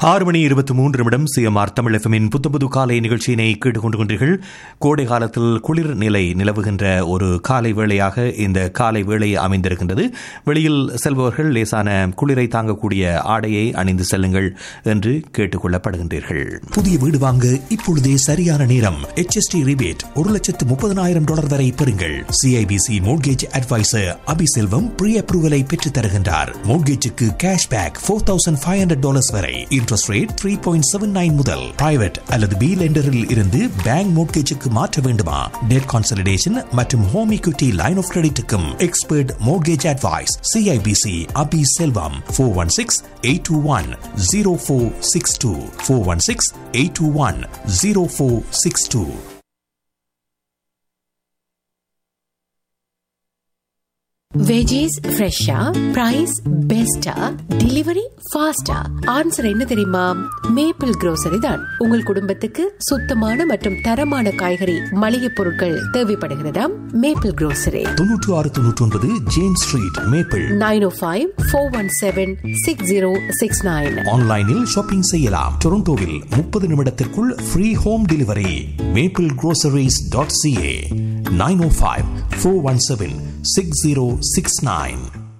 ஆறு மணி இருபத்தி மூன்று நிமிடம் சிஎம்ஆர் தமிழ் எஃப்எம்மின் புத்த புது காலை நிகழ்ச்சியினை கேட்டுக்கொண்டு கொண்டீர்கள் கோடை காலத்தில் குளிர் நிலை நிலவுகின்ற ஒரு காலை வேளையாக இந்த காலை வேளை அமைந்திருக்கின்றது வெளியில் செல்பவர்கள் லேசான குளிரை தாங்கக்கூடிய ஆடையை அணிந்து செல்லுங்கள் என்று கேட்டுக்கொள்ளப்படுகின்றீர்கள் புதிய வீடு வாங்க இப்பொழுதே சரியான நேரம் HST ரிபேட் ஒரு லட்சத்து முப்பதனாயிரம் டாலர் வரை பெறுங்கள் CIBC mortgage advisor Abiselvam pre அப்ரூவலை பெற்றுத் தருகின்றார் மோட்கேஜுக்கு cashback four thousand five hundred dollars வரை interest rate three point seven nine முதல் பிரைவேட் அல்லது பி லெண்டரில் இருந்து பேங்க் மோட்கேஜுக்கு மாற்ற வேண்டுமா டெட் கான்சலிடேஷன் மற்றும் ஹோம் equity லைன் ஆஃப் கிரெடிட்டுக்கும் expert mortgage advice CIBC Abi Selvam four one six eight two one zero four six two four one six eight two one zero four six two veggies ஃப்ரெஷ்ஷா price பெஸ்டா delivery ஃபாஸ்டா answer என்ன தெரியுமா maple grocery தான் உங்கள் குடும்பத்துக்கு சுத்தமான மற்றும் தரமான காய்கறி மளிகை பொருட்கள் தேவைப்படுகிறதா மேப்பிள் grocery தொன்னூற்று ஆறு தொன்னூற்றி ஒன்பது James street maple nine O five four one seven six zero six nine ஆன்லைனில் ஷாப்பிங் செய்யலாம் டொரண்டோவில் முப்பது நிமிடத்திற்குள் free home delivery maple groceries.ca dot CA nine O five four one seven six zero six nine